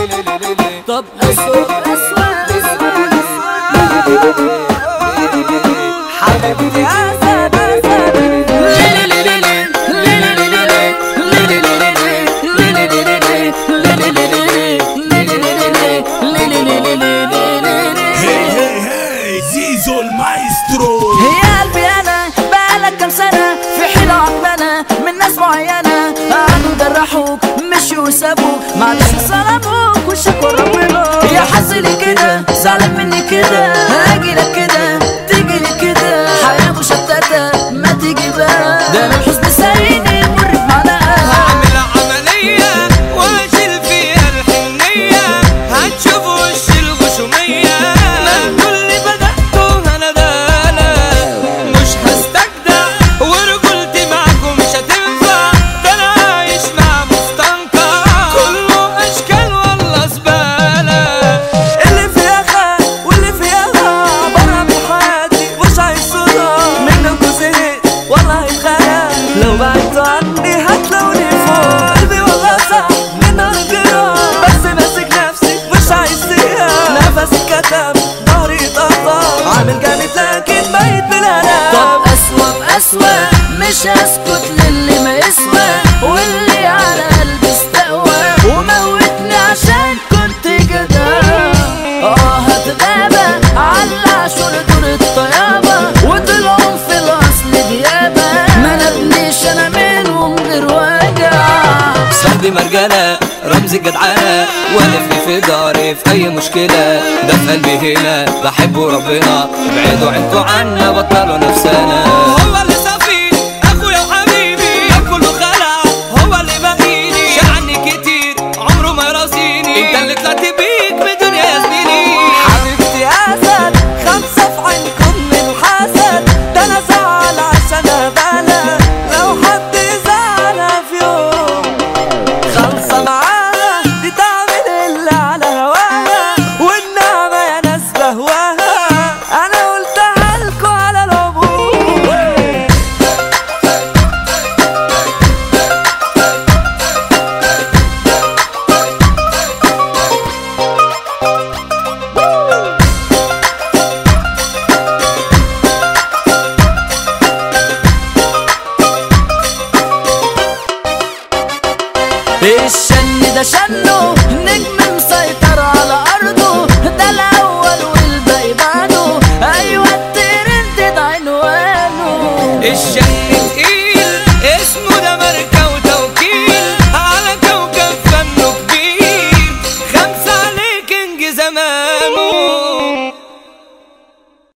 طب أسوأ أسوأ حبيبتي يا سادة هي هي هي زيزو المايسترو يا قلبي انا بقالك كام سنة في حيلة عطلانة من ناس معينة قعدوا جرحوك مشوا وسابوك معلش ظلموك وشكوا ربنا يا حظي لي كده زعلان مني كده هاجي لك كده تيجي لي كده حياة مشتتة ما تيجي بقى ده انا الحزن سايقني مر بمعلقة هعمل عملية واشيل فيها الحنية هتشوف وش الغشومية ما كل بدأته انا دانا مش هستجدع ورجولتي معاكم مش هتنفع ده انا عايش مع مستنقع كله اشكال والله زبالة اللي فيها خير واللي فيها برا من حياتي مش عايز صورة منكوا زهقت والله اتخانق لو بعدتوا عني هتلاقوني فوق قلبي والله صح من الجراح بس ماسك نفسي مش عايز سيها نفسي اتكتم ظهري اتقطع عامل جامد لكن ميت طب بالهنا أسوأ بأسوأ مش هسكت للي ما يسوى واللي على قلبي استقوى وموتني عشان كنت جدع اه هتغابى على عشور دور الطيابة وطلعوا في الأصل ديابة ما نبنيش أنا منهم غير وجع صاحبي مرجلة رمز الجدعانة والف لي في داري في اي مشكلة ده في قلبي هنا بحبه ربنا ابعدوا عنكوا عنا بطلوا نفسنا هو اللي صافي اخويا وحبيبي كله خلع هو اللي باقيني شعني كتير عمره ما يراسيني انت اللي طلعت بيك بدنيا يا زميلي حبيبتي اسد خمسة في عينكم من حسد ده انا زعل عشان ابانا لو حد زعل في يوم خلصة معاها دي تعمل اللي على هواها والنعمة يا ناس بهواها انا قلتها لكوا على العموم الشن ده شنه نجم مسيطر على أرضه ده الأول والباقي بعده أيوة الترند ده عنوانه الشن تقيل اسمه ده ماركة وتوكيل على كوكب فنه كبير خمسة عليك انج زمانه